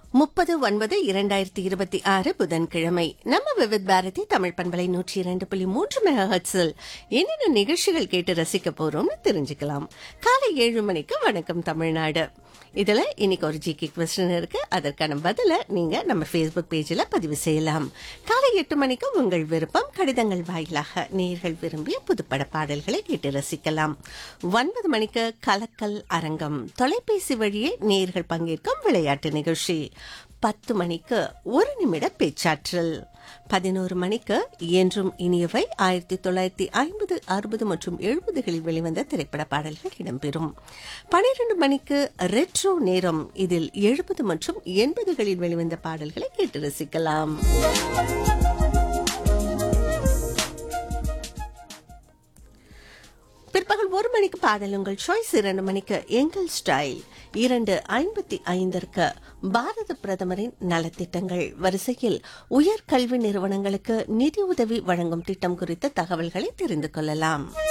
முப்பது ஒன்பது இரண்டாயிரத்தி இருபத்தி ஆறு புதன்கிழமை நம்ம விவித் பாரதி தமிழ் பண்பலை நூற்றி இரண்டு புள்ளி மூன்று மெகாஹட்ஸில் என்னென்ன நிகழ்ச்சிகள் கேட்டு ரசிக்க போறோம்னு தெரிஞ்சுக்கலாம் காலை ஏழு மணிக்கு வணக்கம் தமிழ்நாடு இதுல இன்னைக்கு ஒரு ஜிகே கொஸ்டின் இருக்கு அதற்கான பதில நீங்க நம்ம ஃபேஸ்புக் பேஜ்ல பதிவு செய்யலாம் காலை எட்டு மணிக்கு உங்கள் விருப்பம் கடிதங்கள் வாயிலாக நேர்கள் விரும்பிய புதுப்பட பாடல்களை கேட்டு ரசிக்கலாம் ஒன்பது மணிக்கு கலக்கல் அரங்கம் தொலைபேசி வழியே நேர்கள் பங்கேற்கும் விளையாட்டு நிகழ்ச்சி பத்து மணிக்கு ஒரு நிமிட பேச்சாற்றல் பதினோரு மணிக்கு என்றும் இனியவை ஆயிரத்தி தொள்ளாயிரத்தி ஐம்பது அறுபது மற்றும் எழுபதுகளில் வெளிவந்த திரைப்பட பாடல்கள் இடம்பெறும் பனிரெண்டு மணிக்கு ரெட்ரோ நேரம் இதில் எழுபது மற்றும் எண்பதுகளில் வெளிவந்த பாடல்களை கேட்டு ரசிக்கலாம் பிற்பகல் ஒரு மணிக்கு பாடல் உங்கள் சாய்ஸ் இரண்டு மணிக்கு எங்கள் ஸ்டைல் இரண்டு ஐம்பத்தி ஐந்திற்கு பாரத பிரதமரின் நலத்திட்டங்கள் வரிசையில் உயர்கல்வி நிறுவனங்களுக்கு நிதி உதவி வழங்கும் திட்டம் குறித்த தகவல்களை தெரிந்து கொள்ளலாம்